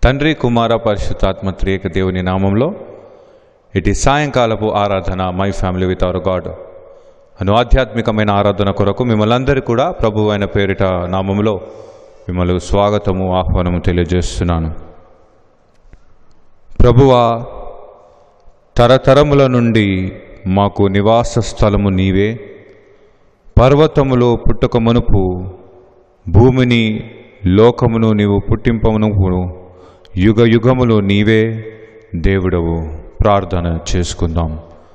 తండ్రి కుమార పరిశుద్ధాత్మ త్రియేక దేవుని నామంలో ఇటు సాయంకాలపు ఆరాధన my family with our God అను ఆధ్యాత్మికమైన ఆరాధన కొరకు మిమ్మల్ని అందరూ కూడా ప్రభు అయిన పేరిట నామంలో మిమ్మల్ని స్వాగతము ఆహ్వానము తెలియజేస్తున్నాను ప్రభువా తరతరముల నుండి మాకు నివాస స్థలము నీవే పర్వతములో పుట్టక మునుపు భూమిని లోకమును నీవు పుట్టింపమును యుగ యుగములు నీవే దేవుడవు ప్రార్థన చేసుకుందాం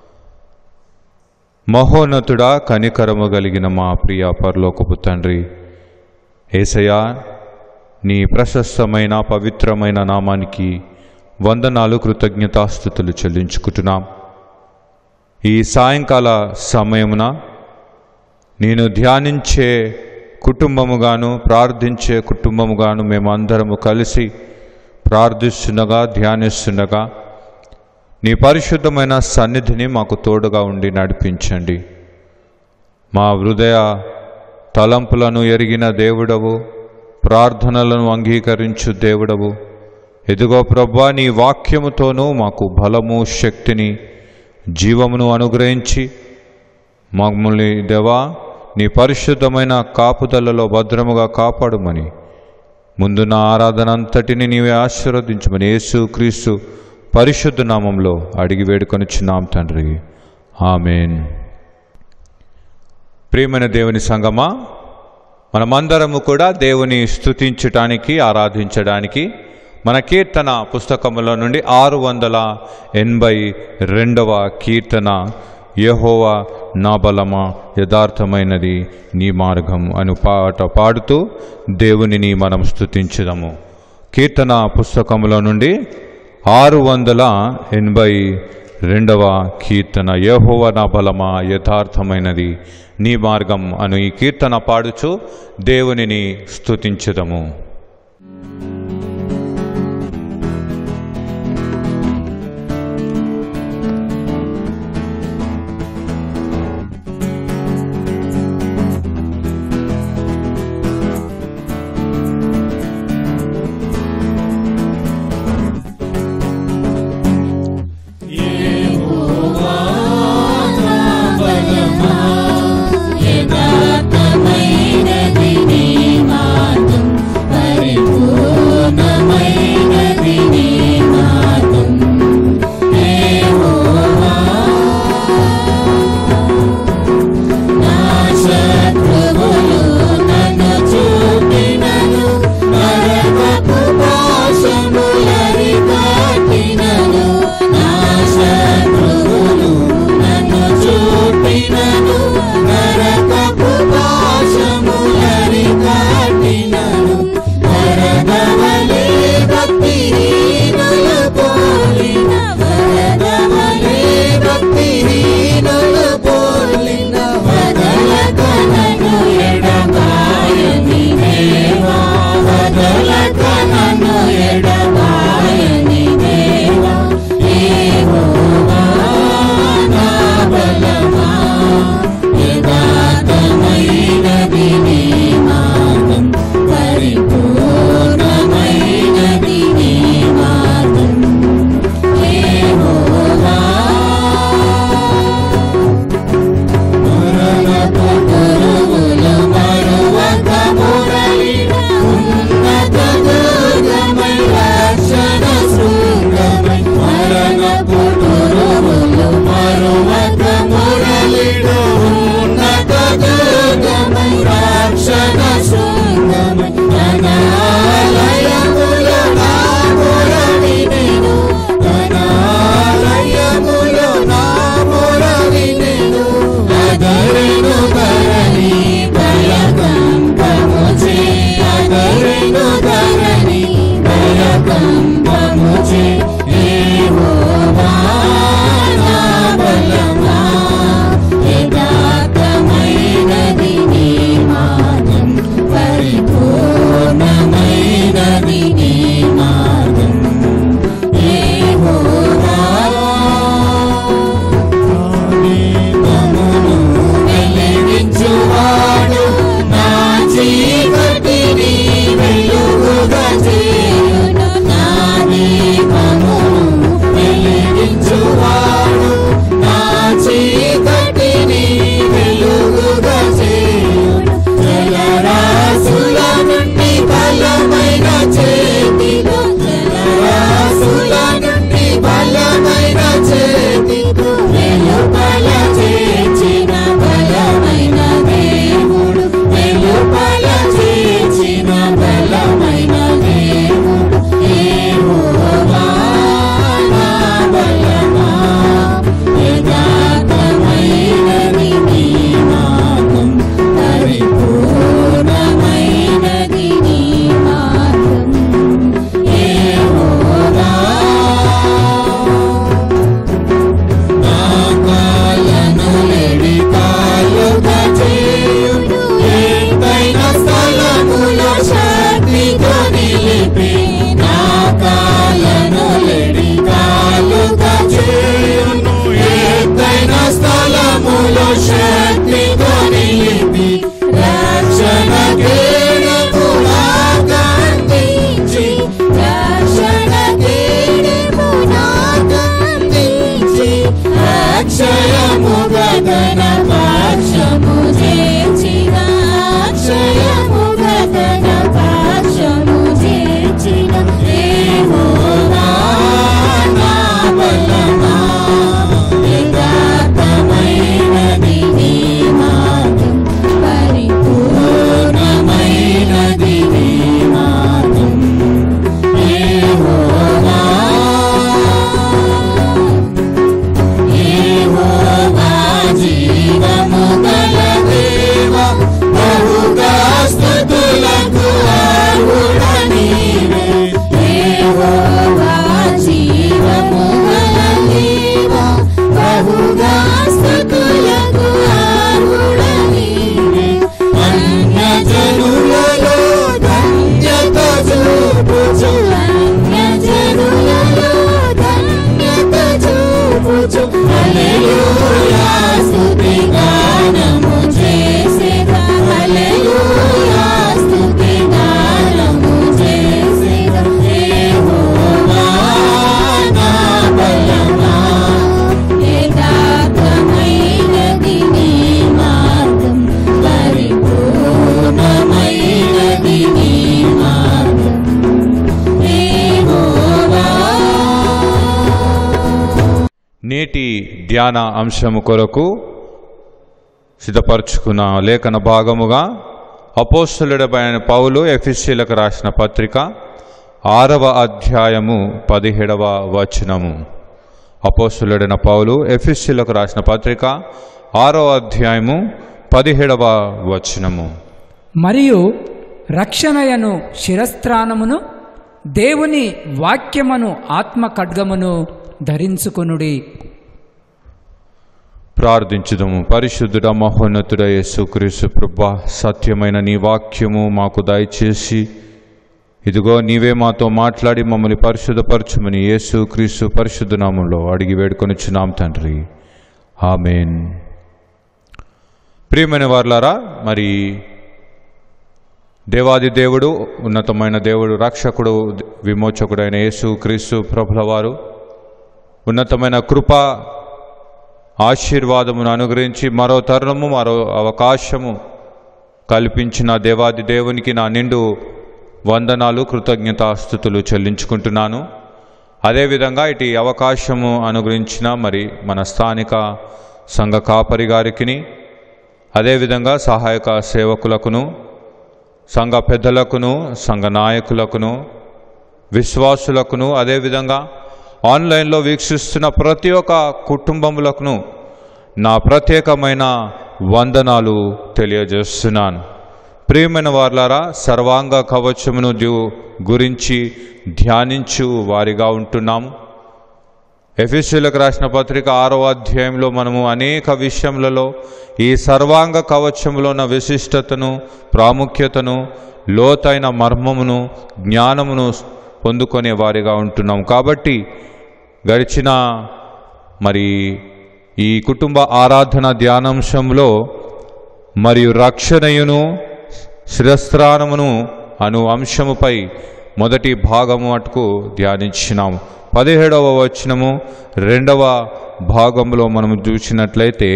మహోన్నతుడా కనికరము కలిగిన మా ప్రియ పరలోకపు తండ్రి ఏసయ్యా నీ ప్రశస్తమైన పవిత్రమైన నామానికి వందనాలు కృతజ్ఞతాస్థుతులు చెల్లించుకుంటున్నాం ఈ సాయంకాల సమయమున నేను ధ్యానించే కుటుంబముగాను ప్రార్థించే కుటుంబముగాను మేమందరము కలిసి ప్రార్థిస్తుండగా ధ్యానిస్తుండగా నీ పరిశుద్ధమైన సన్నిధిని మాకు తోడుగా ఉండి నడిపించండి మా హృదయ తలంపులను ఎరిగిన దేవుడవు ప్రార్థనలను అంగీకరించు దేవుడవు ఎదుగో ప్రభా నీ వాక్యముతోనూ మాకు బలము శక్తిని జీవమును అనుగ్రహించి మమ్మల్ని దేవా నీ పరిశుద్ధమైన కాపుదలలో భద్రముగా కాపాడుమని ముందున్న ఆరాధన అంతటిని నీవే ఆశీర్వదించమని యేసు క్రీస్తు పరిశుద్ధ నామంలో అడిగి వేడుకొనిచున్నాం తండ్రి ఆమెన్ ప్రియమైన దేవుని సంగమా మనమందరము కూడా దేవుని స్తుతించటానికి ఆరాధించడానికి మన కీర్తన పుస్తకములో నుండి ఆరు వందల ఎనభై రెండవ కీర్తన యహోవా నా బలమా యథార్థమైనది నీ మార్గం అను పాట పాడుతూ దేవునిని మనం స్తుతించుదాము కీర్తన పుస్తకములో నుండి ఆరు వందల ఎనభై రెండవ కీర్తన యహోవ నా బలమా యథార్థమైనది నీ మార్గం అను ఈ కీర్తన పాడుచు దేవునిని స్తుతించుదము యథార్థమైనది నీ మార్గం పరిపూర్ణమైనది నీ మార్గం యెహోవా నా శత్రువులు నన్ను చూపినను నరకపు పాశములరి కట్టినను నా శత్రువులు నన్ను చూపినను నరకపు పాశములరి కట్టినను వరదవలే భక్తిహీనులు పోలిన వరదవలే భక్తిహీనులు పోలిన వదలకనను ఎడబాయని దేవా వదలకనను ఎడబాయని దేవా యెహోవా నా బలమా యథార్థమైనది నీ మార్గం పరిపూర్ణమైనది నీ మార్గం యెహోవా మరణపు గురువులు మరువక మురళిన ఉన్నత దుర్గమై రక్షణ శృంగమై మరణపు గురువులు మరువక మురళిన ఉన్నత దుర్గమై రక్షణ శృంగమై అనాలయములో నా మురళినెను అనాలయములో నా మురళినెను అదరెను ధరణి భయకంపముచే అదరెను ధరణి భయకంపముచే యెహోవా నా బలమా యథార్థమైనది నీ మార్గం పరిపూర్ణమైనది నీ మార్గం యెహోవా దీపమును వెలిగించువాడు నా చీకటిని వెలుగుగా చేయును నా నేటి ధ్యాన అంశము కొరకు సిద్ధపరచుకున్న లేఖన భాగముగా అపోస్తులుడమైన పౌలు ఎఫిస్సీలకు రాసిన పత్రిక ఆరవ అధ్యాయము పదిహేడవ వచనము అపోస్తులుడైన పౌలు ఎఫిస్సీలకు రాసిన పత్రిక ఆరవ అధ్యాయము పదిహేడవ వచనము మరియు రక్షణయను శిరస్త్రాణమును దేవుని వాక్యమును ఆత్మ ఖడ్గమును ధరించుకొనుడి ప్రార్థించుదము పరిశుద్ధుడ మహోన్నతుడ యేసుక్రీస్తు ప్రభా సత్యమైన నీ వాక్యము మాకు దయచేసి ఇదిగో నీవే మాతో మాట్లాడి మమ్మల్ని పరిశుద్ధపరచుమని యేసు క్రీస్తు పరిశుద్ధ నామంలో అడిగి వేడుకొనిచ్చున్నాం తండ్రి ఆమెన్ ప్రియమైన వార్లారా మరి దేవాది దేవుడు ఉన్నతమైన దేవుడు రక్షకుడు విమోచకుడైన యేసు క్రీస్తు ప్రభుల వారు ఉన్నతమైన కృప ఆశీర్వాదమును అనుగ్రహించి మరో తరుణము మరో అవకాశము కల్పించిన దేవాది దేవునికి నా నిండు వందనాలు కృతజ్ఞతాస్థుతులు చెల్లించుకుంటున్నాను అదేవిధంగా ఇటు అవకాశము అనుగ్రహించిన మరి మన స్థానిక సంఘ కాపరి గారికిని అదేవిధంగా సహాయక సేవకులకును సంఘ పెద్దలకును సంఘ నాయకులకును విశ్వాసులకును అదేవిధంగా ఆన్లైన్లో వీక్షిస్తున్న ప్రతి ఒక్క కుటుంబములకును నా ప్రత్యేకమైన వందనాలు తెలియజేస్తున్నాను ప్రియమైన వార్లారా సర్వాంగ కవచమును ది- గురించి ధ్యానించు వారిగా ఉంటున్నాము ఎఫీసీలకు రాసిన పత్రిక ఆరో అధ్యాయంలో మనము అనేక విషయములలో ఈ సర్వాంగ కవచములో ఉన్న విశిష్టతను ప్రాముఖ్యతను లోతైన మర్మమును జ్ఞానమును పొందుకునే వారిగా ఉంటున్నాం కాబట్టి గడిచిన మరి ఈ కుటుంబ ఆరాధన ధ్యానాంశంలో మరియు రక్షణయును శిరస్త్రానమును అను అంశముపై మొదటి భాగము అటుకు ధ్యానించినాము పదిహేడవ వచనము రెండవ భాగంలో మనము చూసినట్లయితే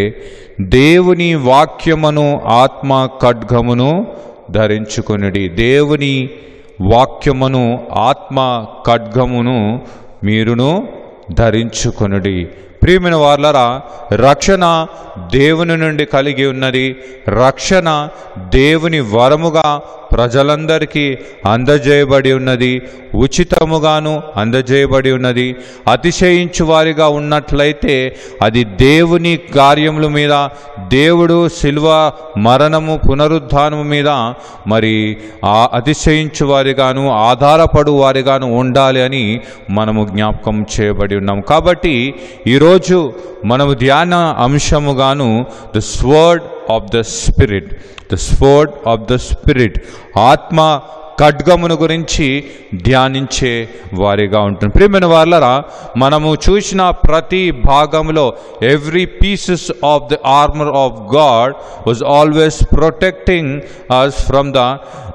దేవుని వాక్యమును ఆత్మ ఖడ్గమును ధరించుకొనిడి దేవుని వాక్యమును ఆత్మ ఖడ్గమును మీరును ధరించుకొనుడి ప్రియమైన వార్లరా రక్షణ దేవుని నుండి కలిగి ఉన్నది రక్షణ దేవుని వరముగా ప్రజలందరికీ అందజేయబడి ఉన్నది ఉచితముగాను అందజేయబడి ఉన్నది అతిశయించు వారిగా ఉన్నట్లయితే అది దేవుని కార్యముల మీద దేవుడు శిల్వ మరణము పునరుద్ధానము మీద మరి ఆ అతిశయించు వారిగాను ఆధారపడు వారిగాను ఉండాలి అని మనము జ్ఞాపకం చేయబడి ఉన్నాం కాబట్టి ఈరోజు మనము ధ్యాన అంశముగాను the sword of the spirit the sword of the spirit ఆత్మ ఖడ్గమును గురించి ధ్యానించే వారిగా ఉంటుంది ప్రియమైన వాళ్ళరా మనము చూసిన ప్రతి భాగంలో every pieces of the armour of God was always protecting us from the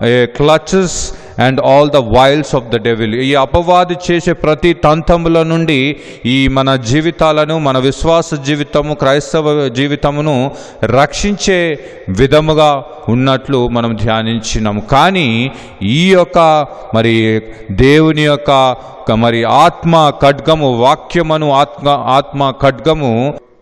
clutches and all the wiles of the devil ఈ అపవాది చేసే ప్రతి తంతముల నుండి ఈ మన జీవితాలను మన విశ్వాస జీవితము క్రైస్తవ జీవితమును రక్షించే విధముగా ఉన్నట్లు మనం ధ్యానించినాము కానీ ఈ యొక్క మరి దేవుని యొక్క మరి ఆత్మ ఖడ్గము వాక్యమును ఆత్మ ఆత్మ ఖడ్గము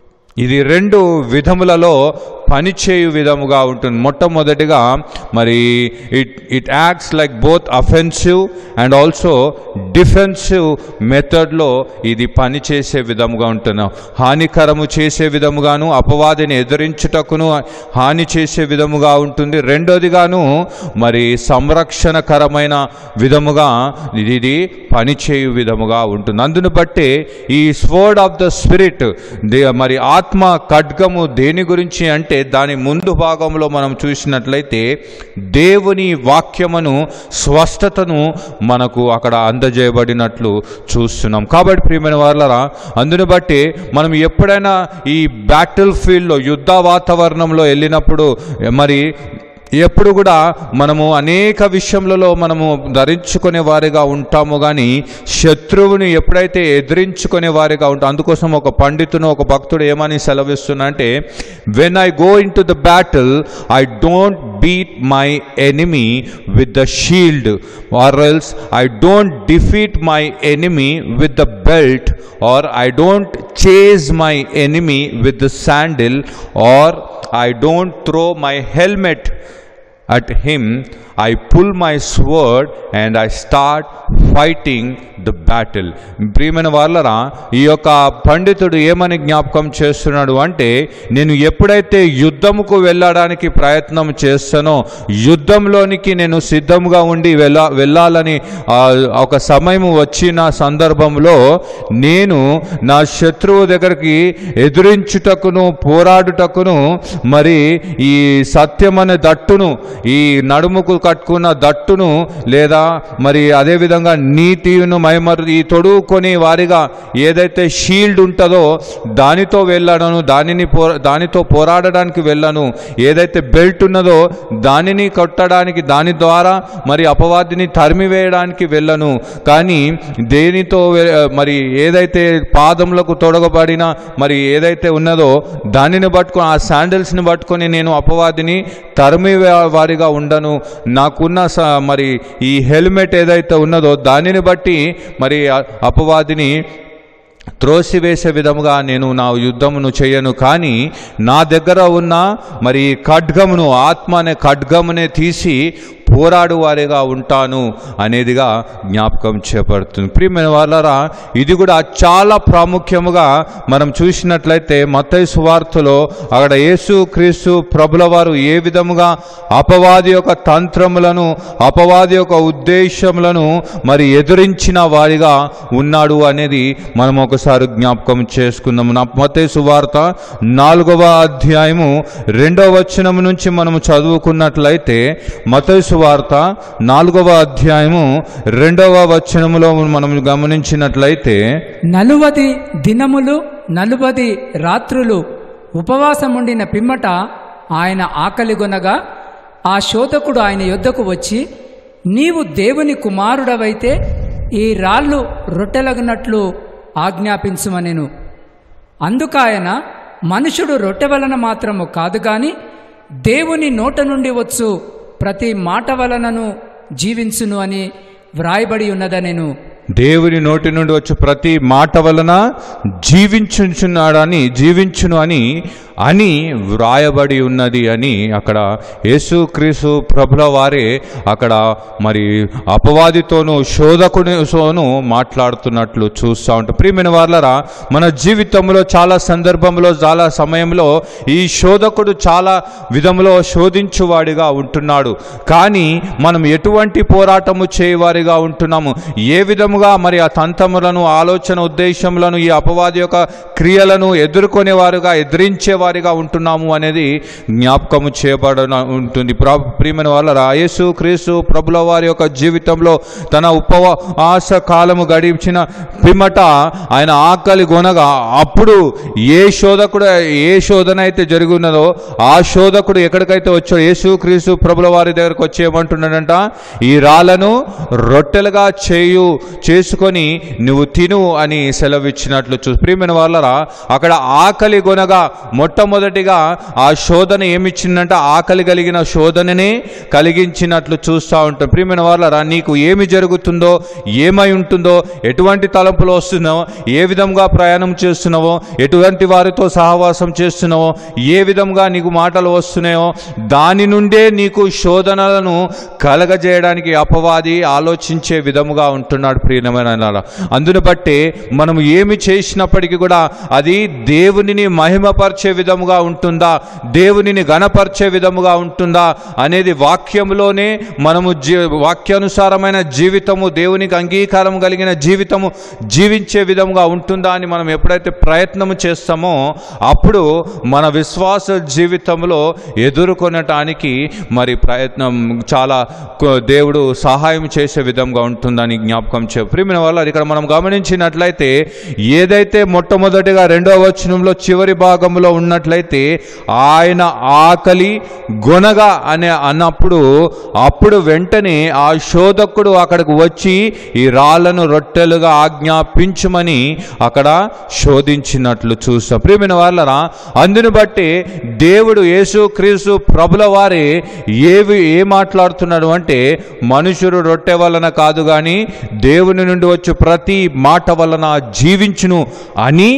ఇది రెండు విధములలో పనిచేయు విధముగా ఉంటుంది మొట్టమొదటిగా మరి it it acts like both offensive and also defensive మెథడ్లో ఇది పనిచేసే విధముగా ఉంటుంది హానికరము చేసే విధముగాను అపవాదిని ఎదిరించుటకును హాని చేసే విధముగా ఉంటుంది రెండోదిగాను మరి సంరక్షణకరమైన విధముగా ఇది ఇది పనిచేయు విధముగా ఉంటుంది అందును బట్టి ఈ స్వర్డ్ ఆఫ్ ద స్పిరిట్ మరి ఆత్మ ఖడ్గము దేని గురించి అంటే దాని ముందు భాగంలో మనం చూసినట్లయితే దేవుని వాక్యమును స్వస్థతను మనకు అక్కడ అందజేయబడినట్లు చూస్తున్నాం కాబట్టి ప్రియమైన వాళ్ళరా అందును బట్టి మనం ఎప్పుడైనా ఈ బ్యాటిల్ ఫీల్డ్లో యుద్ధ వాతావరణంలో వెళ్ళినప్పుడు మరి ఎప్పుడు కూడా మనము అనేక విషయములలో మనము ధరించుకునే వారిగా ఉంటాము కానీ శత్రువుని ఎప్పుడైతే ఎదిరించుకునే వారిగా ఉంటాం అందుకోసం ఒక పండితును ఒక భక్తుడు ఏమని సెలవిస్తున్నా అంటే when I go in to the battle I don't beat my enemy with the shield, or else I don't defeat my enemy with the belt, or I don't chase my enemy with the sandal, or I don't throw my helmet at him. I pull my sword and I start fighting the battle ప్రియమైన వాళ్ళరా ఈ యొక్క పండితుడు ఏమని జ్ఞాపకం చేస్తున్నాడు అంటే నేను ఎప్పుడైతే యుద్ధముకు వెళ్ళడానికి ప్రయత్నం చేస్తానో యుద్ధంలోనికి నేను సిద్ధంగా ఉండి వెళ్ళ వెళ్ళాలని ఆ, ఒక సమయం వచ్చిన సందర్భంలో నేను నా శత్రువు దగ్గరికి ఎదురించుటకును పోరాడుటకును మరి ఈ సత్యమనే దట్టును ఈ నడుముకు కట్టుకున్న దట్టును లేదా మరి అదేవిధంగా నీతిను మైమరు ఈ తొడుగుకొని వారిగా ఏదైతే షీల్డ్ ఉంటుందో దానితో వెళ్ళాను దానిని పో దానితో పోరాడడానికి వెళ్ళాను ఏదైతే బెల్ట్ ఉన్నదో దానిని కొట్టడానికి దాని ద్వారా మరి అపవాదిని తరిమివేయడానికి వెళ్ళను కానీ దేనితో వె- మరి ఏదైతే పాదములకు తొడగబడిన మరి ఏదైతే ఉన్నదో దానిని పట్టుకొని ఆ శాండిల్స్ని పట్టుకొని నేను అపవాదిని తరిమి వారిగా ఉండను నాకున్న స- మరి ఈ హెల్మెట్ ఏదైతే ఉన్నదో దానిని బట్టి మరి అ- అపవాదిని త్రోసివేసే విధముగా నేను నా యుద్ధమును చేయను కానీ నా దగ్గర ఉన్న మరి ఈ ఖడ్గమును ఆత్మ అనే ఖడ్గమునే తీసి పోరాడు వారిగా ఉంటాను అనేదిగా జ్ఞాపకం చేపడుతుంది ప్రియమైన వాళ్ళరా ఇది కూడా చాలా ప్రాముఖ్యముగా మనం చూసినట్లయితే మత్తయి సువార్తలో అక్కడ యేసు క్రీస్తు ప్రభుల వారు ఏ విధముగా అపవాది యొక్క తంత్రములను అపవాది యొక్క ఉద్దేశములను మరి ఎదురించిన వారిగా ఉన్నాడు అనేది మనం ఒకసారి జ్ఞాపకం చేసుకుందాం నా మత్తయి సువార్త నాలుగవ అధ్యాయము రెండవ వచనం నుంచి మనము చదువుకున్నట్లయితే మత్తయి సువార్త నాలుగవ అధ్యాయము రెండవ వచనములో మనం గమనించినట్లయితే నలువది దినములు నలువది రాత్రులు ఉపవాసముండిన పిమ్మట ఆయన ఆకలిగొనగా ఆ శోధకుడు ఆయన యొద్దకు వచ్చి నీవు దేవుని కుమారుడవైతే ఈ రాళ్ళు రొట్టెలగినట్లు ఆజ్ఞాపించుమనెను అందుకాయన మనుషుడు రొట్టె వలన మాత్రము కాదు గాని దేవుని నోట నుండి వచ్చు ప్రతి మాట వలనను జీవించును అని వ్రాయబడి ఉన్నదనెను దేవుని నోటి నుండి వచ్చే ప్రతి మాట వలన జీవించుచున్నాడని జీవించును అని అని వ్రాయబడి ఉన్నది అని అక్కడ యేసుక్రీస్తు ప్రభుల వారే అక్కడ మరి అపవాదితోనూ శోధకునితోనూ మాట్లాడుతున్నట్లు చూస్తూ ఉంటాం ప్రియమైన వాళ్ళరా మన జీవితంలో చాలా సందర్భంలో చాలా సమయంలో ఈ శోధకుడు చాలా విధంలో శోధించువాడిగా ఉంటున్నాడు కానీ మనం ఎటువంటి పోరాటము చేయవారిగా ఉంటున్నాము ఏ విధముగా మరి ఆ తంత్రములను ఆలోచన ఉద్దేశములను ఈ అపవాది యొక్క క్రియలను ఎదుర్కొనేవారుగా ఎదిరించేవారిగా ఉంటున్నాము అనేది జ్ఞాపకము చేయబడ ఉంటుంది ప్రా- ప్రియమైన వాళ్ళ యేసు క్రీస్తు ప్రభుల వారి యొక్క జీవితంలో తన ఉపవాస కాలము గడిచిన పిమ్మట ఆయన ఆకలి కొనగా అప్పుడు ఏ శోధకుడు ఏ శోధన అయితే జరిగి ఉన్నదో ఆ శోధకుడు ఎక్కడికైతే వచ్చాడో యేసు క్రీస్తు ప్రభుల వారి దగ్గరకు వచ్చి ఏమంటున్నాడంట ఈ రాళ్ళను రొట్టెలుగా చేయు చేసుకొని నువ్వు తిను అని సెలవిచ్చినట్లు చూ ప్రియమైన వాళ్ళరా అక్కడ ఆకలి కొనగా మొట్టమొదటిగా ఆ శోధన ఏమిచ్చిందంటే ఆకలి కలిగిన శోధననే కలిగించినట్లు చూస్తూ ఉంటాం ప్రియమైన వాళ్ళరా నీకు ఏమి జరుగుతుందో ఏమై ఉంటుందో ఎటువంటి తలంపులు వస్తున్నావో ఏ విధంగా ప్రయాణం చేస్తున్నావో ఎటువంటి వారితో సహవాసం చేస్తున్నావో ఏ విధంగా నీకు మాటలు వస్తున్నాయో దాని నుండే నీకు శోధనలను కలగజేయడానికి అపవాది ఆలోచించే విధముగా ఉంటున్నాడు ప్రియమైన అందును బట్టి మనం ఏమి చేసినప్పటికీ కూడా అది దేవునిని మహిమపరిచే విధముగా ఉంటుందా దేవునిని గణపరిచే విధముగా ఉంటుందా అనేది వాక్యములోనే మనము జీ వాక్యానుసారమైన జీవితము దేవునికి అంగీకారం కలిగిన జీవితము జీవించే విధముగా ఉంటుందా అని మనం ఎప్పుడైతే ప్రయత్నము చేస్తామో అప్పుడు మన విశ్వాస జీవితంలో ఎదుర్కొనటానికి మరి ప్రయత్నం చాలా కొ- దేవుడు సహాయం చేసే విధంగా ఉంటుందని జ్ఞాపకం చేయబడు ప్రియమైన వల్ల ఇక్కడ మనం గమనించినట్లయితే ఏదైతే మొట్టమొదటిగా రెండవ వచనంలో చివరి భాగంలో ఉన్నట్లయితే ఆయన ఆకలి గొనగా అనే అన్నప్పుడు అప్పుడు వెంటనే ఆ శోధకుడు అక్కడికి వచ్చి ఈ రాళ్లను రొట్టెలుగా ఆజ్ఞాపించమని అక్కడ శోధించినట్లు చూస్తాం ప్రియమైన వాళ్ళరా అందుని బట్టి దేవుడు యేసు క్రీస్తు ప్రభుల వారే ఏవి ఏ మాట్లాడుతున్నాడు అంటే మనుషుడు రొట్టె వలన కాదు కానీ దేవుని నుండి వచ్చి ప్రతి మాట వలన జీవించును అని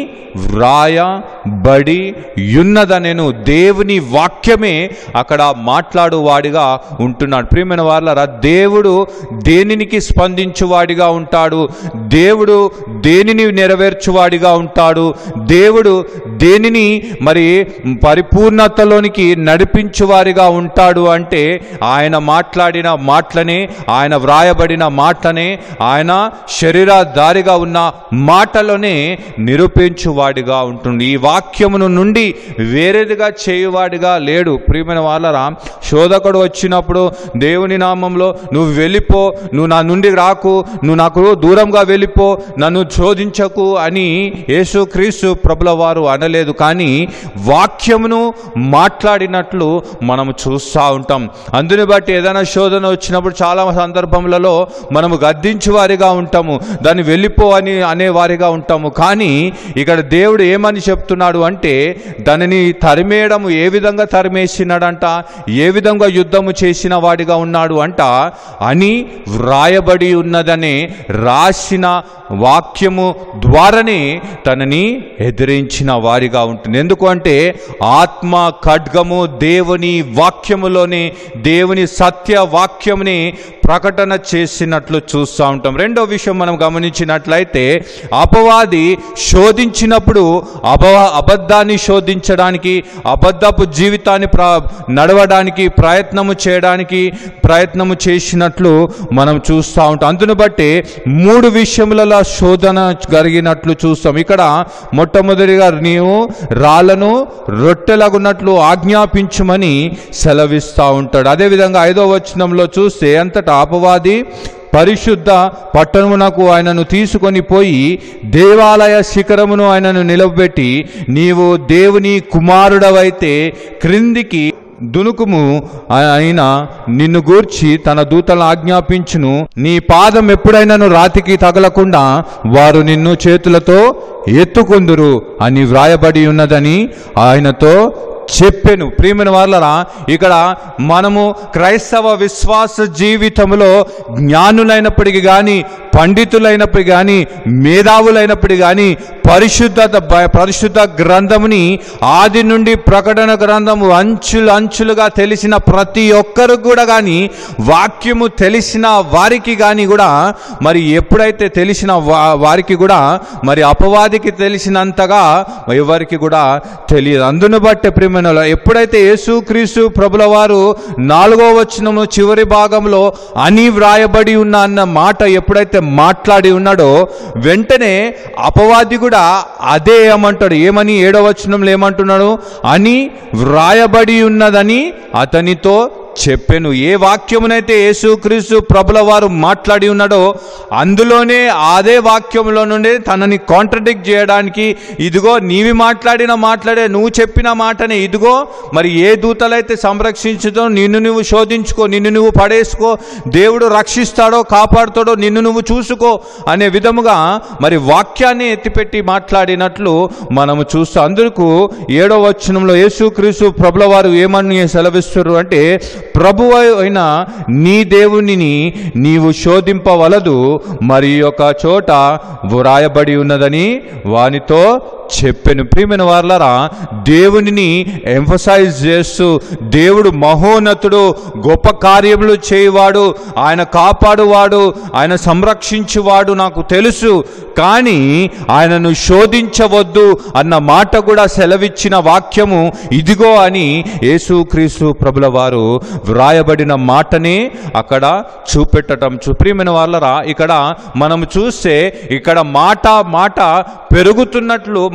వ్రాయబడి యున్నదనెను దేవుని వాక్యమే అక్కడ మాట్లాడువాడిగా ఉంటున్నాడు ప్రియమైన వాళ్ళరా దేవుడు దేనినికి స్పందించువాడిగా ఉంటాడు దేవుడు దేనిని నెరవేర్చువాడిగా ఉంటాడు దేవుడు దేనిని మరి పరిపూర్ణతలోనికి నడిపించువారిగా ఉంటాడు అంటే ఆయన మాట్లాడిన మాటలనే ఆయన వ్రాయబడిన మాటలనే ఆయన శరీరధారిగా ఉన్న మాటలోనే నిరూపించువాడిగా ఉంటుంది ఈ వాక్యమును నుండి వేరేదిగా చేయువాడిగా లేడు ప్రియమైన వాళ్ళరా శోధకుడు వచ్చినప్పుడు దేవుని నామంలో నువ్వు వెళ్ళిపో నువ్వు నా నుండి రాకు నువ్వు నాకు దూరంగా వెళ్ళిపో నన్ను శోధించకు అని యేసు క్రీస్తు ప్రభుల వారు అనలేదు కానీ వాక్యమును మాట్లాడినట్లు మనము చూస్తూ ఉంటాం అందుని బట్టి ఏదైనా శోధన వచ్చినప్పుడు చాలా సందర్భములలో మనము గద్దించు వారిగా ఉంటాము దాన్ని వెళ్ళిపో అని అనేవారిగా ఉంటాము కానీ ఇక్కడ దేవుడు ఏమని చెప్తున్నాడు అంటే దానిని తరిమేయడం ఏ విధంగా తరిమేసినాడంట ఏ విధంగా యుద్ధము చేసిన వాడిగా ఉన్నాడు అంట అని వ్రాయబడి ఉన్నదనే రాసిన వాక్యము ద్వారానే తనని ఎదిరించిన వారిగా ఉంటుంది ఎందుకంటే ఆత్మ ఖడ్గము దేవుని వాక్యములోనే దేవుని సత్య వాక్యముని ప్రకటన చేసినట్లు చూస్తూ ఉంటాం రెండో విషయం మనం గమనించినట్లయితే అపవాది శోధించినప్పుడు అబ అబద్ధాన్ని శోధించడానికి అబద్ధపు జీవితాన్ని ప్ర నడవడానికి ప్రయత్నము చేయడానికి ప్రయత్నము చేసినట్లు మనం చూస్తూ ఉంటాం అందును బట్టి మూడు విషయములలో శోధన జరిగినట్లు చూస్తాం ఇక్కడ మొట్టమొదటిగా నీవు రాళ్లను రొట్టెలగున్నట్లు ఆజ్ఞాపించుమని సెలవిస్తూ ఉంటాడు అదేవిధంగా ఐదో వచనంలో చూస్తే అంతటా అపవాది పరిశుద్ధ పట్టణమునకు ఆయనను తీసుకొని పోయి దేవాలయ శిఖరమును ఆయనను నిలబెట్టి నీవు దేవుని కుమారుడవైతే క్రిందికి దునుకుము ఆయన నిన్ను గూర్చి తన దూతలను ఆజ్ఞాపించును నీ పాదం ఎప్పుడైనాను రాతికి తగలకుండా వారు నిన్ను చేతులతో ఎత్తుకొందురు అని వ్రాయబడి ఉన్నదని ఆయనతో చెప్పెను ప్రియమైన వాళ్ళరా ఇక్కడ మనము క్రైస్తవ విశ్వాస జీవితంలో జ్ఞానులైనప్పటికీ కానీ పండితులైనప్పటికీ కానీ మేధావులైనప్పటికీ కానీ పరిశుద్ధత బ- పరిశుద్ధ గ్రంథముని ఆది నుండి ప్రకటన గ్రంథము అంచులు అంచులుగా తెలిసిన ప్రతి ఒక్కరు కూడా కానీ వాక్యము తెలిసిన వారికి కానీ కూడా మరి ఎప్పుడైతే తెలిసిన వా- వారికి కూడా మరి అపవాదికి తెలిసినంతగా ఎవరికి కూడా తెలియదు అందును బట్టి ప్రియమైన వాళ్ళ, ఎప్పుడైతే యేసుక్రీస్తు ప్రభుల వారు నాలుగో వచనము చివరి భాగంలో అని వ్రాయబడి ఉన్న అన్న మాట ఎప్పుడైతే మాట్లాడి ఉన్నాడో వెంటనే అపవాది కూడా అదే ఏమంటాడు ఏమని ఏడో వచనంలో ఏమంటున్నాడు అని వ్రాయబడి ఉన్నదని అతనితో చెప్పెను ఏ వాక్యమునైతే యేసుక్రీస్తు ప్రభుల వారు మాట్లాడి ఉన్నాడో అందులోనే అదే వాక్యంలో నుండి తనని కాంట్రడిక్ట్ చేయడానికి ఇదిగో నీవి మాట్లాడిన మాట్లాడే నువ్వు చెప్పిన మాటనే ఇదిగో మరి ఏ దూతలైతే సంరక్షించుతో నిన్ను నువ్వు శోధించుకో నిన్ను నువ్వు పడేసుకో దేవుడు రక్షిస్తాడో కాపాడుతాడో నిన్ను నువ్వు చూసుకో అనే విధముగా మరి వాక్యాన్ని ఎత్తిపెట్టి మాట్లాడినట్లు మనము చూస్తాం అందుకు ఏడో వచనంలో యేసుక్రీస్తు ప్రభుల వారు ఏమని సెలవిస్తారు అంటే ప్రభు అయిన నీ దేవునిని నీవు శోధింపవలదు మరి ఒక చోట వ్రాయబడి ఉన్నదని వానితో చెప్పెను ప్రియమైన వార్లరా దేవునిని ఎంఫసైజ్ చేస్తూ దేవుడు మహోన్నతుడు గొప్ప కార్యములు చేయవాడు ఆయన కాపాడువాడు ఆయన సంరక్షించువాడు నాకు తెలుసు కానీ ఆయనను శోధించవద్దు అన్న మాట కూడా సెలవిచ్చిన వాక్యము ఇదిగో అని యేసుక్రీస్తు ప్రభుల వారు వ్రాయబడిన మాటనే అక్కడ చూపెట్టడం సుప్రియమైన వాళ్ళరా ఇక్కడ మనం చూస్తే ఇక్కడ మాట మాట పెరుగుతున్నట్లు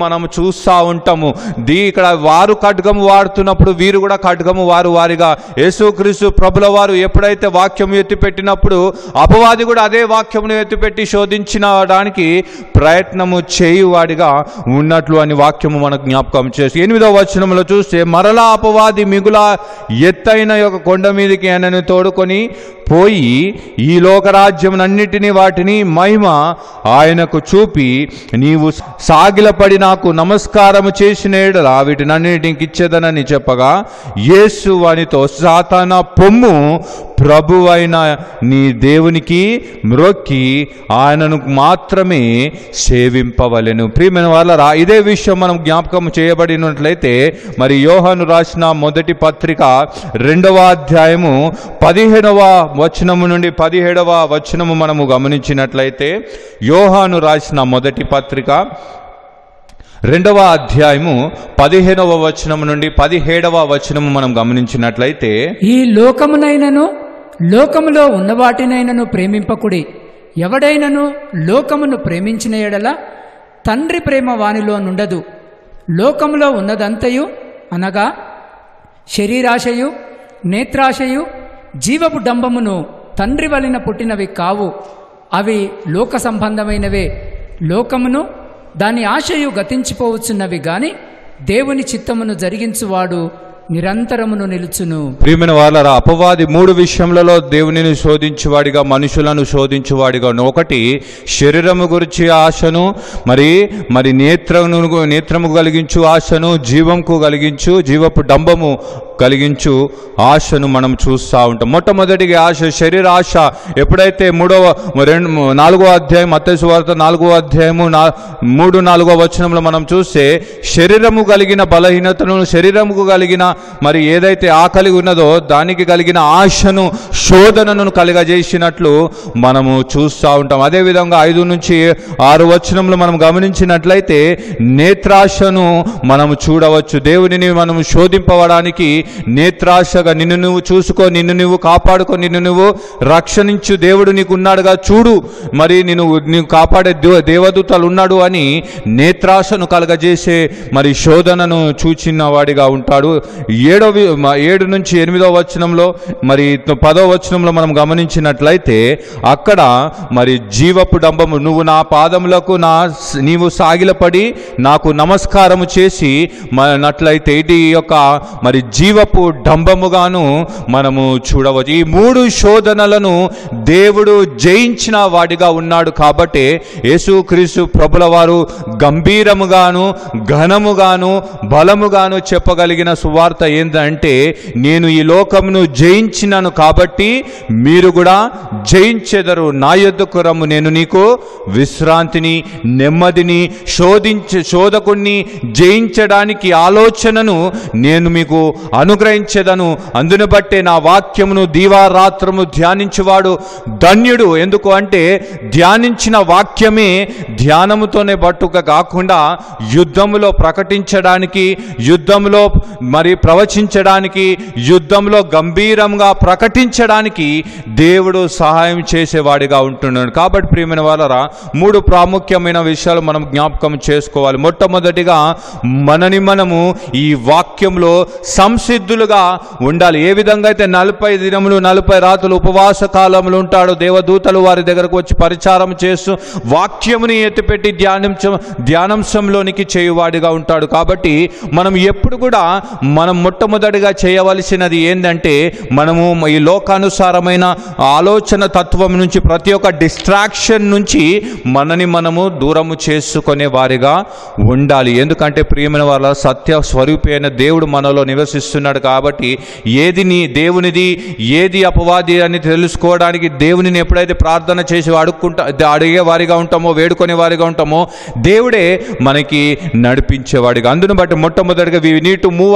మనం చూస్తూ ఉంటాము దీ ఇక్కడ వారు ఖడ్గము వాడుతున్నప్పుడు వీరు కూడా ఖడ్గము వారు వారిగా యేసుక్రీస్తు ప్రభుల వారు ఎప్పుడైతే వాక్యం ఎత్తిపెట్టినప్పుడు అపవాది కూడా అదే వాక్యమును ఎత్తిపెట్టి శోధించడానికి ప్రయత్నము చేయువాడిగా ఉన్నట్లు అని వాక్యము మనకు జ్ఞాపకం చేసి ఎనిమిదవ వచనంలో చూస్తే మరలా అపవాది మిగుల ఎత్తైన యొక్క కొండ మీదకి ఆయనను తోడుకొని పోయి ఈ లోకరాజ్యమునన్నిటినీ వాటిని మహిమ ఆయనకు చూపి నీవు సాగిలపడి నాకు నమస్కారము చేసిన ఎడల వీటినన్నిటికి ఇచ్చేదనని చెప్పగా యేసు వానితో సాతాన పొమ్ము ప్రభువైన నీ దేవునికి మ్రొక్కి ఆయనను మాత్రమే సేవింపవలెను ప్రియమైన వాళ్ళరా ఇదే విషయం మనం జ్ఞాపకం చేయబడినట్లయితే మరి యోహాను రాసిన మొదటి పత్రిక రెండవ అధ్యాయము పదిహేడవ వచనము నుండి పదిహేడవ వచనము మనము గమనించినట్లయితే యోహాను రాసిన మొదటి పత్రిక రెండవ అధ్యాయము పదిహేనవ వచనం నుండి పదిహేడవ వచనము మనం గమనించినట్లయితే ఈ లోకమునైనను లోకములో ఉన్న వాటినైనను ప్రేమింపకుడి ఎవడైనను లోకమును ప్రేమించిన ఎడల తండ్రి ప్రేమ వానిలో నుండదు లోకములో ఉన్నదంతయు అనగా శరీరాశయు నేత్రాశయు జీవపు డంబమును తండ్రి వలన పుట్టినవి కావు అవి లోక సంబంధమైనవే లోకమును దాని ఆశయు గతించిపోవచ్చున్నవి గాని దేవుని చిత్తమును జరిగించువాడు నిరంతరమును నిలుచును ప్రియమైన వాళ్ళరా అపవాది మూడు విషయములలో దేవునిని శోధించువాడిగా మనుషులను శోధించువాడిగా ఉన్నాడు. ఒకటి శరీరము గురించి ఆశను మరి మరి నేత్రము నేత్రము కలిగించు ఆశను జీవంకు కలిగించు జీవపు డంబము కలిగించు ఆశను మనం చూస్తూ ఉంటాం మొట్టమొదటిగా ఆశ శరీర ఆశ ఎప్పుడైతే మూడవ రెండు నాలుగో అధ్యాయం అత్తసు వార్త నాలుగో అధ్యాయము నా మూడు నాలుగో వచనంలో మనం చూస్తే శరీరము కలిగిన బలహీనతను శరీరముకు కలిగిన మరి ఏదైతే ఆకలి ఉన్నదో దానికి కలిగిన ఆశను శోధనను కలుగజేసినట్లు మనము చూస్తూ ఉంటాం అదేవిధంగా ఐదు నుంచి ఆరు వచనంలో మనం గమనించినట్లయితే నేత్రాశను మనము చూడవచ్చు దేవునిని మనము శోధింపవడానికి నేత్రాశగా నిన్ను నువ్వు చూసుకో నిన్ను నువ్వు కాపాడుకో నిన్ను నువ్వు రక్షణించు దేవుడు నీకు ఉన్నాడుగా చూడు మరి నేను నీవు కాపాడే దే- దేవదూతలు ఉన్నాడు అని నేత్రాశను కలగజేసే మరి శోధనను చూచిన వాడిగా ఉంటాడు ఏడో వి- మ- ఏడు నుంచి ఎనిమిదో వచనంలో మరి పదో వచనంలో మనం గమనించినట్లయితే అక్కడ మరి జీవపు డంబము నువ్వు నా పాదములకు నా స- నీవు సాగిలపడి నాకు నమస్కారము చేసి నట్లయితే ఇది యొక్క మరి జీవపు డంబముగాను మనము చూడవచ్చు ఈ మూడు శోధనలను దేవుడు జయించిన వాడిగా ఉన్నాడు కాబట్టి యేసుక్రీస్తు ప్రభుల వారు గంభీరముగాను ఘనముగాను బలముగాను చెప్పగలిగిన సువార్త ఏంటంటే నేను ఈ లోకమును జయించినాను కాబట్టి మీరు కూడా జయించెదరు నా యొద్దకు రమ్ము నేను నీకు విశ్రాంతిని నెమ్మదిని శోధించ శోధకుణ్ణి జయించడానికి ఆలోచనను నేను మీకు అనుగ్రహించేదను అందును బట్టే నా వాక్యమును దీవారాత్రము ధ్యానించువాడు ధన్యుడు ఎందుకు అంటే ధ్యానించిన వాక్యమే ధ్యానముతోనే బట్టుక కాకుండా యుద్ధములో ప్రకటించడానికి యుద్ధంలో మరి ప్రవచించడానికి యుద్ధంలో గంభీరంగా ప్రకటించడానికి దేవుడు సహాయం చేసేవాడిగా ఉంటున్నాడు కాబట్టి ప్రియమైన వాళ్ళరా మూడు ప్రాముఖ్యమైన విషయాలు మనం జ్ఞాపకం చేసుకోవాలి మొట్టమొదటిగా మనని మనము ఈ వాక్యంలో సంసిద్ధులుగా ఉండాలి ఏ విధంగా అయితే నలభై దినములు నలభై రాత్రులు ఉపవాస కాలములు ఉంటాడో దేవదూతలు వారి దగ్గరకు వచ్చి పరిచారం చేస్తూ వాక్యముని ఎత్తిపెట్టి ధ్యానించ ధ్యానాంశంలోనికి చేయువాడిగా ఉంటాడు కాబట్టి మనం ఎప్పుడు కూడా మనం మొట్టమొదటిగా చేయవలసినది ఏంటంటే మనము ఈ లోకానుసారమైన ఆలోచన తత్వం నుంచి ప్రతి ఒక్క డిస్ట్రాక్షన్ నుంచి మనని మనము దూరము చేసుకునే వారిగా ఉండాలి ఎందుకంటే ప్రియమైన వాళ్ళ సత్య స్వరూపి అయిన దేవుడు మనలో నివసిస్తున్నాడు కాబట్టి ఏది నీ దేవునిది ఏది అపవాది అని తెలుసుకోవడానికి దేవునిని ఎప్పుడైతే ప్రార్థన చేసి అడుక్కుంటా అడిగే వారిగా ఉంటామో వేడుకునే వారిగా ఉంటామో దేవుడే మనకి నడిపించేవాడిగా అందును బట్టి మొట్టమొదటిగా we need to move away from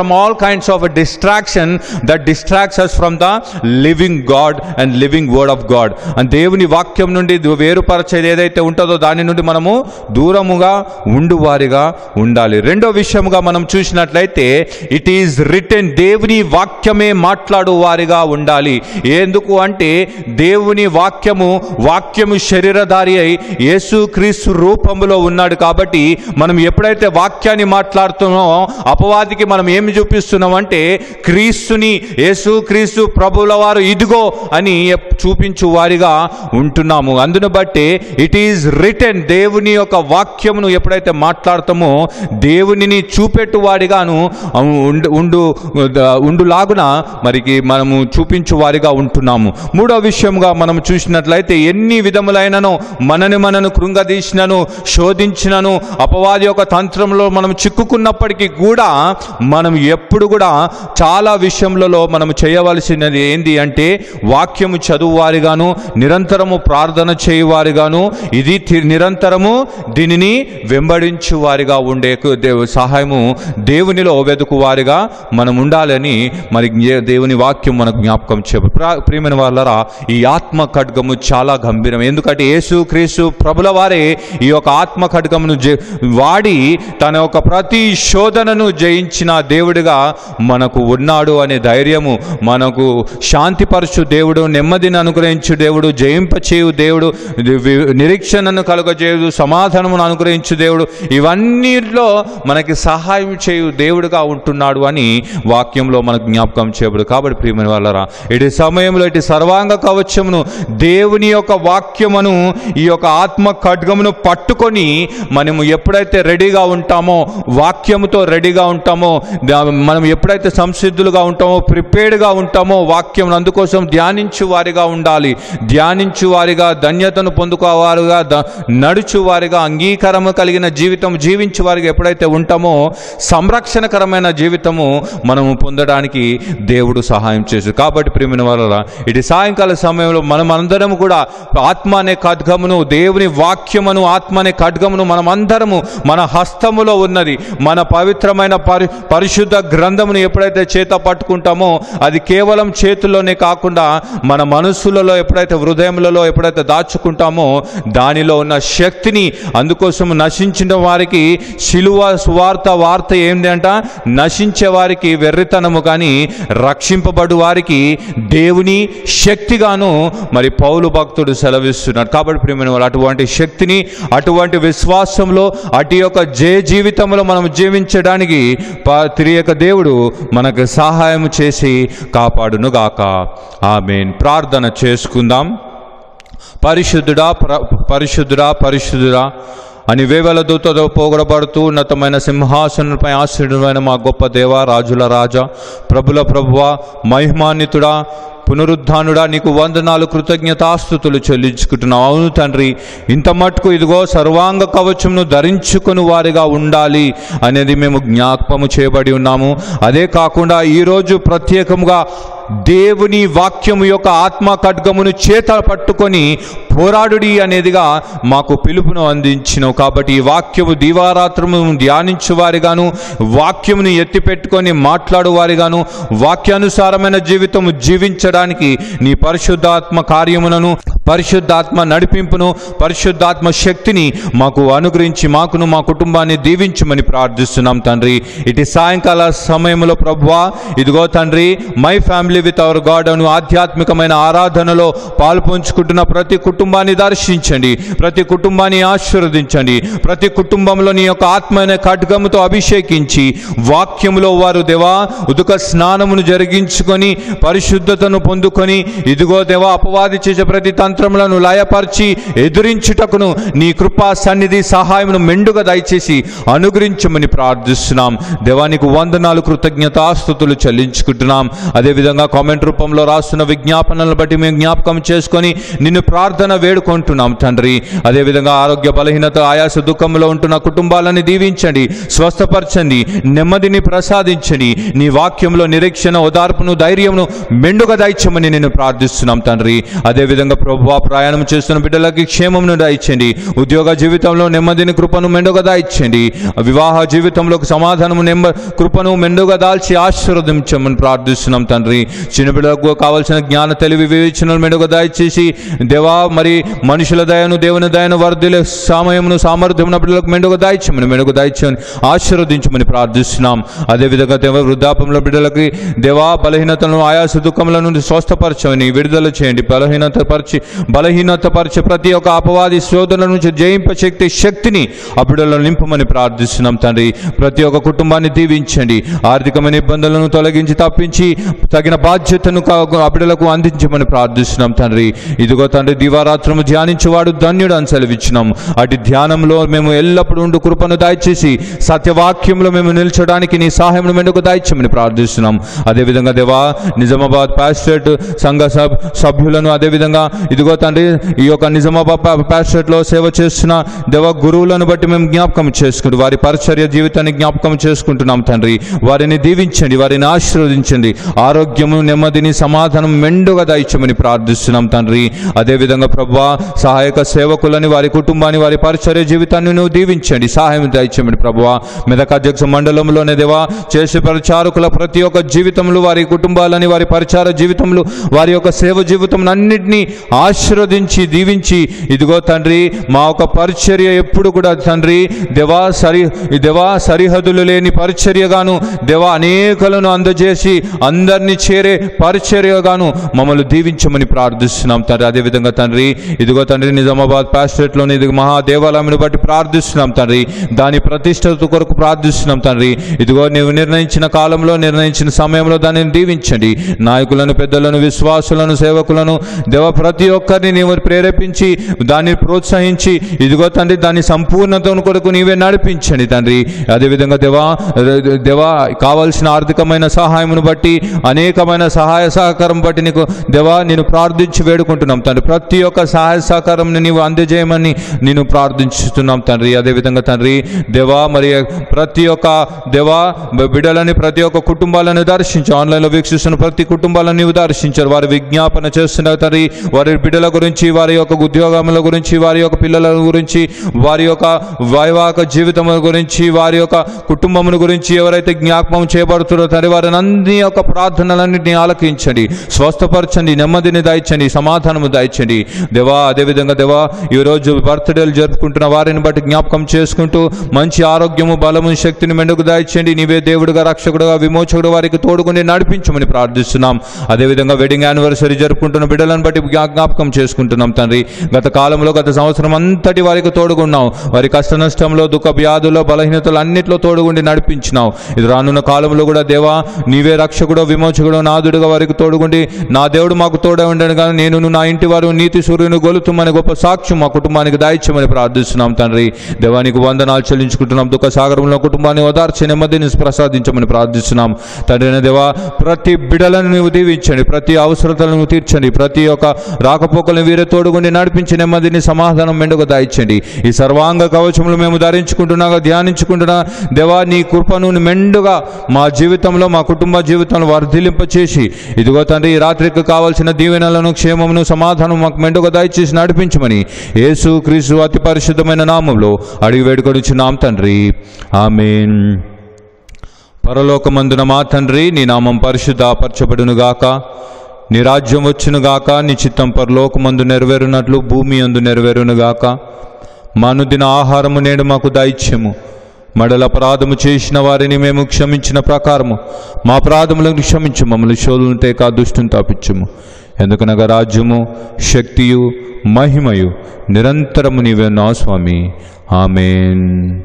from all kinds of distraction that distracts us from the living God and living word of God and దేవుని వాక్యం నుండి దు- వేరుపరచేది ఏదైతే ఉంటుందో దాని నుండి మనము దూరముగా ఉండువారిగా ఉండాలి రెండో విషయముగా మనం చూసినట్లయితే ఇట్ ఈజ్ రిటర్న్ దేవుని వాక్యమే మాట్లాడు వారిగా ఉండాలి ఎందుకు అంటే దేవుని వాక్యము వాక్యము శరీరధారి అయి యేసు క్రీస్తు రూపంలో ఉన్నాడు కాబట్టి మనం ఎప్పుడైతే వాక్యాన్ని మాట్లాడుతున్నామో అపవాదికి మనం ఏమి చూపిస్తున్నాం అంటే క్రీస్తుని యేసు క్రీస్తు ప్రభుల వారు ఇదిగో అని ఎప్- చూపించు వారిగా ఉంటున్నాము అందును బట్టి ఇట్ ఈజ్ రిటర్న్ దేవుని యొక్క వాక్యమును ఎప్పుడైతే మాట్లాడతామో దేవునిని చూపెట్టు వాడిగాను ఉండు ఉండు ఉండులాగున మరికి మనము చూపించు వారిగా ఉంటున్నాము మూడో విషయంగా మనం చూసినట్లయితే ఎన్ని విధములైనను మనని మనను కృంగదీసినను శోధించినను అపవాది యొక్క తంత్రంలో మనం చిక్కుకున్నప్పటికీ కూడా మనం ఎప్పుడు కూడా చాలా విషయములలో మనం చేయవలసినది ఏంది అంటే వాక్యము చదువువారిగాను నిరంతరము ప్రార్థన చేయువారిగాను ఇది తి- నిరంతరము దీనిని వెంబడించు వారిగా ఉండే కు- దేవు సహాయము దేవునిలో వెతుకు వారిగా మనం ఉండాలని మరి జ్ఞే- దేవుని వాక్యం మనకు జ్ఞాపకం చెప్పు ప్రా- ప్రియమైన వాళ్ళరా ఈ ఆత్మ ఖడ్గము చాలా గంభీరం ఎందుకంటే యేసు క్రీస్తు ప్రభుల వారే ఈ యొక్క ఆత్మ ఖడ్గమును జే- వాడి తన యొక్క ప్రతి శోధనను జయించిన దేవుడిగా మనకు ఉన్నాడు అనే ధైర్యము మనకు శాంతిపరచు దేవుడు నెమ్మదిని అనుగ్రహించు దేవుడు జయింపచేయు దేవుడు వి- నిరీక్షణను కలుగజేయు సమాధానమును అనుగ్రహించు దేవుడు ఇవన్నిట్లో మనకి సహాయం చేయు దేవుడుగా ఉంటున్నాడు అని వాక్యంలో మనకు జ్ఞాపకం చేయబడు కాబట్టి ప్రియమైన వాళ్ళరా ఇటు సమయంలో ఇటు సర్వాంగ కవచమును దేవుని యొక్క వాక్యమును ఈ యొక్క ఆత్మ ఖడ్గమును పట్టుకొని మనము ఎప్పుడైతే రెడీగా ఉంటామో వాక్యముతో రెడీగా ఉంటామో దా- మనం ఎప్పుడైతే సంసిద్ధులుగా ఉంటామో ప్రిపేర్డ్గా ఉంటామో వాక్యం అందుకోసం ధ్యానించు వారిగా ఉండాలి ధ్యానించు వారిగా ధన్యతను పొందుకోవారుగా ద- నడుచు వారిగా అంగీకారము కలిగిన జీవితం జీవించు వారిగా ఎప్పుడైతే ఉంటామో సంరక్షణకరమైన జీవితము మనము పొందడానికి దేవుడు సహాయం చేసు కాబట్టి ప్రియమైన వాళ్ళ ఇటు సాయంకాల సమయంలో మనం అందరం కూడా ఆత్మ అనే ఖడ్గమును దేవుని వాక్యమును ఆత్మ అనే ఖడ్గమును మనం అందరము మన హస్తములో ఉన్నది మన పవిత్రమైన పరి పరిశుద్ధ గ్రంథమును ఎప్పుడైతే చేత పట్టుకుంటామో అది కేవలం చేతుల్లోనే కాకుండా మన మనస్సులలో ఎప్పుడైతే హృదయములలో ఎప్పుడైతే దాచుకుంటామో దానిలో ఉన్న శక్తిని అందుకోసం నశించిన వారికి శిలువ సువార్త వార్త ఏంటి అంట నశించే వారికి వెర్రితనము కానీ రక్షింపబడు వారికి దేవుని శక్తిగాను మరి పౌలు భక్తుడు సెలవిస్తున్నాడు కాబట్టి ప్రియమైన వాళ్ళు అటువంటి శక్తిని అటువంటి విశ్వాసంలో అటు యొక్క జే జీవితంలో మనం జీవించడానికి ప- తిరియక దేవుడు మనకు సహాయం చేసి కాపాడును గాక ఆమెన్ ప్రార్థన చేసుకుందాం పరిశుద్ధుడా ప్ర- పరిశుద్ధుడా పరిశుద్ధుడా అని వేవల దూతతో పోగొడబడుతూ ఉన్నతమైన సింహాసనంపై ఆశ్రయుడమైన మా గొప్ప దేవ రాజుల రాజా ప్రభుల ప్రభువ మహిమాన్వితుడా పునరుద్ధానుడా నీకు వందనాలు కృతజ్ఞతాస్థుతులు చెల్లించుకుంటున్నావు అవును తండ్రి ఇంత మట్టుకు ఇదిగో సర్వాంగ కవచమును ధరించుకొని వారిగా ఉండాలి అనేది మేము జ్ఞాపకము చేయబడి ఉన్నాము అదే కాకుండా ఈరోజు ప్రత్యేకంగా దేవుని వాక్యము యొక్క ఆత్మ ఖడ్గమును చేత పట్టుకొని పోరాడుడి అనేదిగా మాకు పిలుపును అందించినవు కాబట్టి ఈ వాక్యము దీవారాత్రము ధ్యానించు వారిగాను వాక్యమును ఎత్తిపెట్టుకొని మాట్లాడు వారిగాను వాక్యానుసారమైన జీవితము జీవించడానికి నీ పరిశుద్ధాత్మ కార్యములను పరిశుద్ధాత్మ నడిపింపును పరిశుద్ధాత్మ శక్తిని మాకు అనుగ్రహించి మాకును మా కుటుంబాన్ని దీవించమని ప్రార్థిస్తున్నాం తండ్రి ఇటు సాయంకాల సమయంలో ప్రభువా ఇదిగో తండ్రి my family with our God అను ఆధ్యాత్మికమైన ఆరాధనలో పాలు పంచుకుంటున్న ప్రతి కుటుంబాన్ని దర్శించండి ప్రతి కుటుంబాన్ని ఆశీర్వదించండి ప్రతి కుటుంబంలో నీ యొక్క ఆత్మైన ఖడ్గముతో అభిషేకించి వాక్యములో వారు దేవా ఉదుక స్నానమును జరిగించుకొని పరిశుద్ధతను పొందుకొని ఇదిగో దేవా అపవాది చేసే ప్రతి తంత్రములను లయపరిచి ఎదురించుటకును నీ కృపా సన్నిధి సహాయమును మెండుగా దయచేసి అనుగ్రహించమని ప్రార్థిస్తున్నాం దేవానికి వందనాలు కృతజ్ఞతాస్థుతులు చెల్లించుకుంటున్నాం అదేవిధంగా కామెంట్ రూపంలో రాస్తున్న విజ్ఞాపనలను బట్టి మేము జ్ఞాపకం చేసుకొని నిన్ను ప్రార్థన వేడుకుంటున్నాం తండ్రి అదేవిధంగా ఆరోగ్య బలహీనత ఆయాస దుఃఖంలో ఉంటున్న కుటుంబాలని దీవించండి స్వస్థపరచండి నెమ్మదిని ప్రసాదించండి నీ వాక్యంలో నిరీక్షణ ఓదార్పును ధైర్యమును మెండుగా దాయిచ్చమని నేను ప్రార్థిస్తున్నాం తండ్రి అదేవిధంగా ప్రభు ప్రయాణం చేస్తున్న బిడ్డలకి క్షేమమును దాయిచ్చండి ఉద్యోగ జీవితంలో నెమ్మదిని కృపను మెండుగా దాయిచ్చండి వివాహ జీవితంలో సమాధానము నెమ్మ కృపను మెండుగా దాల్చి ఆశీర్వదించమని ప్రార్థిస్తున్నాం తండ్రి చిన్న బిడ్డలకు కావాల్సిన జ్ఞాన తెలివి వివేచనలు మెండుగా దాయిచేసి దేవా మరి మనుషుల దయను దేవుని దయను వర్ధిలే సమయమును సామర్థ్యమున బిడ్డలకు మెండుగా దాయిచ్చమని మెండుగా దాయిచ్చమని ఆశీర్వదించమని ప్రార్థిస్తున్నాం అదేవిధంగా దేవ వృద్ధాపంలో బిడ్డలకి దేవా బలహీనతలను ఆయాస దుఃఖముల నుండి స్వస్థపరచమని విడుదల చేయండి బలహీనత పరిచి బలహీనత పరిచే ప్రతి ఒక్క అపవాది శోధనల నుంచి జయింప శక్తి శక్తిని ఆ బిడ్డలను నింపమని ప్రార్థిస్తున్నాం తండ్రి ప్రతి ఒక్క కుటుంబాన్ని దీవించండి ఆర్థికమైన ఇబ్బందులను తొలగించి తప్పించి తగిన బాధ్యతను కా- ఆ బిడ్డలకు అందించమని ప్రార్థిస్తున్నాం తండ్రి ఇదిగో తండ్రి దివారాత్రము ధ్యానించేవాడు ధన్యుడు అని సెలవిచ్చినాం అటు ధ్యానంలో మేము ఎల్లప్పుడూ ఉండు కృపను దాయిచేసి సత్యవాక్యంలో మేము నిల్చడానికి నీ సహాయం మెండుకు దాయిచ్చమని ప్రార్థిస్తున్నాం అదేవిధంగా దేవా నిజామాబాద్ పాస్టరేట్ సంఘ సభ్ సభ్యులను అదేవిధంగా ఇదిగో తండ్రి ఈ యొక్క నిజామాబాద్ పా- పాస్టరేట్లో సేవ చేస్తున్న దేవ గురువులను బట్టి మేము జ్ఞాపకం చేసుకుంటూ వారి పరిచర్య జీవితాన్ని జ్ఞాపకం చేసుకుంటున్నాం తండ్రి వారిని దీవించండి వారిని ఆశీర్వదించండి ఆరోగ్యము నెమ్మదిని సమాధానం మెండుగా దాయిచ్చమని ప్రార్థిస్తున్నాం తండ్రి అదేవిధంగా ప్రభా సహాయక సేవకులని వారి కుటుంబాన్ని వారి పరిచర్య జీవితాన్ని నువ్వు దీవించండి సహాయం దాయిచ్చమని ప్రభువా మెదక్ అధ్యక్ష మండలంలోనే దేవా చేసే పరిచారకుల ప్రతి ఒక్క జీవితంలో వారి కుటుంబాలని వారి పరిచార జీవితంలో వారి యొక్క సేవ జీవితం అన్నింటినీ ఆశీర్వదించి దీవించి ఇదిగో తండ్రి మా యొక్క పరిచర్య ఎప్పుడు కూడా తండ్రి దేవా సరి దేవా సరిహద్దులు లేని పరిచర్యగాను దేవా అనేకలను అందజేసి అందరినీ చేరే పరిచర్యగాను మమ్మల్ని దీవించమని ప్రార్థిస్తున్నాం తండ్రి అదేవిధంగా తండ్రి ఇదిగో తండ్రి నిజామాబాద్ పాస్టరేట్లోని ఇది మహా దేవాలయంను బట్టి ప్రార్థిస్తున్నాం తండ్రి దాని ప్రతిష్టత కొరకు ప్రార్థిస్తున్నాం తండ్రి ఇదిగో నీవు నిర్ణయించిన కాలంలో నిర్ణయించిన సమయంలో దానిని దీవించండి నాయకులను పెద్దలను విశ్వాసులను సేవకులను దేవ ప్రతి ఒక్కరిని నీవు ప్రేరేపించి దాన్ని ప్రోత్సహించి ఇదిగో తండ్రి దాని సంపూర్ణత కొరకు నీవే నడిపించండి తండ్రి అదేవిధంగా దేవా దేవా కావలసిన ఆర్థికమైన సహాయమును బట్టి అనేకమైన సహాయ సహకారం బట్టి నీకు దేవా నేను ప్రార్థించి వేడుకుంటున్నాం తండ్రి ప్రతి ఒక్క సహాయ సహకారం నీవు అందజేయమని నేను ప్రార్థించుతున్నాం తండ్రి అదేవిధంగా తండ్రి దేవా మరి ప్రతి ఒక్క దేవా బిడ్డలని ప్రతి ఒక్క కుటుంబాలను దర్శించు ఆన్లైన్లో వీక్షిస్తున్న ప్రతి కుటుంబాలను నీవు దర్శించారు వారి విజ్ఞాపన చేస్తున్నారు తండ్రి వారి బిడ్డల గురించి వారి యొక్క ఉద్యోగముల గురించి వారి యొక్క పిల్లల గురించి వారి యొక్క వైవాహిక జీవితం గురించి వారి యొక్క కుటుంబమును గురించి ఎవరైతే జ్ఞాపకం చేయబడుతున్నారో తండ్రి వారిని అన్ని యొక్క ప్రార్థనలన్నింటినీ ఆలకించండి స్వస్థపరచండి నెమ్మదిని దాయించండి సమాధానము దాయించండి దేవా అదేవిధంగా దేవా ఈరోజు బర్త్డేలు జరుపుకుంటున్న వారిని బట్టి జ్ఞాపకం చేసుకుంటూ మంచి ఆరోగ్యము బలము శక్తిని మెండుకు దాయించండి నీవే దేవుడుగా రక్షకుడుగా విమోచకుడు వారికి తోడుకుని నడిపించమని ప్రార్థిస్తున్నాం అదేవిధంగా వెడ్డింగ్ యానివర్సరీ జరుపుకుంటున్న బిడ్డలను బట్టి జ్ఞా- జ్ఞాపకం చేసుకుంటున్నాం తండ్రి గత కాలంలో గత సంవత్సరం అంతటి వారికి తోడుగున్నాం వారి కష్ట నష్టంలో దుఃఖ వ్యాధుల్లో బలహీనతలు అన్నిట్లో తోడుగుండి నడిపించినావు ఇది రానున్న కాలంలో కూడా దేవా నీవే రక్షకుడు విమోచకుడు నాదుడుగా వారికి తోడుగుండి నా దేవుడు మాకు తోడే ఉండను కానీ నేను నా ఇంటి వారు నీతి సూర్యుని గొలుతుమని గొప్ప సాక్ష్యం మా కుటుంబానికి దాయిచ్చమని ప్రార్థిస్తున్నాం తండ్రి దేవానికి వందనాలు చెల్లించుకుంటున్నాం దుఃఖ సాగరంలో కుటుంబాన్ని ఓదార్చి నెమ్మదిని ప్రసాదించమని ప్రార్థిస్తున్నాం తండ్రి దేవా ప్రతి బిడలను నీవు దీవించండి ప్రతి అవసరతలను తీర్చండి ప్రతి ఒక్క రాకపోకలను వీరే తోడుగుండి నడిపించి నెమ్మదిని సమాధానం మెండుగా దాయించండి ఈ సర్వాంగ కవచములు మేము ధరించుకుంటున్నాగా ధ్యానించుకుంటున్నా దేవా నీ కృపను మెండుగా మా జీవితంలో మా కుటుంబ జీవితంలో వర్ధిలింపచేసి ఇదిగో తండ్రి ఈ రాత్రికి కావాల్సిన దీవెనలను క్షేమమును సమాధానం మాకు మెండుగా దయచేసి నడిపించమని యేసు క్రీస్తు అతి పరిశుద్ధమైన నామంలో అడిగి వేడుకొనిచున్నాం తండ్రి ఆమెన్ పరలోకమందున మా తండ్రి నీ నామం పరిశుద్ధపరచబడునుగాక నీ రాజ్యం వచ్చునుగాక నీ చిత్తం పరలోకమందు నెరవేరునట్లు భూమి అందు నెరవేరునుగాక మా అనుదిన ఆహారము నేడు మాకు దాయిత్యము మడల అపరాధము చేసిన వారిని మేము క్షమించిన ప్రకారము మా అపరాధములను క్షమించు మమ్మల్ని శోధులను తేక దుష్టుని తాపించము ఎందుకనగా రాజ్యము శక్తియు మహిమయు నిరంతరము నీవే నా స్వామి ఆమెన్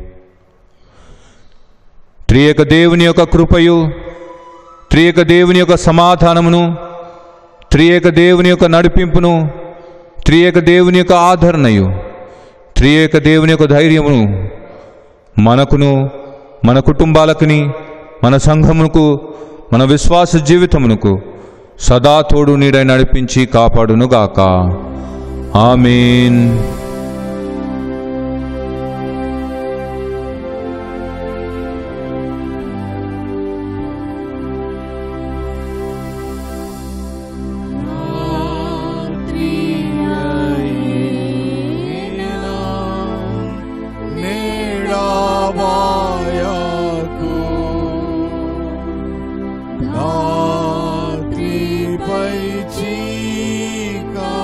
త్రియక దేవుని యొక్క కృపయు త్రియక దేవుని యొక్క సమాధానమును త్రియక దేవుని యొక్క నడిపింపును త్రియక దేవుని యొక్క ఆదరణయు త్రియక దేవుని యొక్క ధైర్యమును మనకును మన కుటుంబాలకుని మన సంఘమునకు మన విశ్వాస జీవితమునకు సదా తోడు నీడై నడిపించి కాపాడునుగాక ఆమీన్ నేడాబాయకు రాత్రిపై చీకా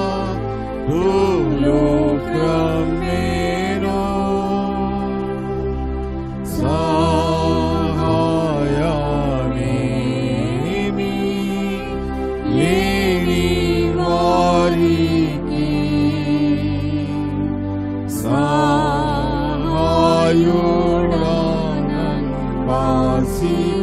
నేను సహాయానేమి లేని వారికి సహాయుడానం వాసి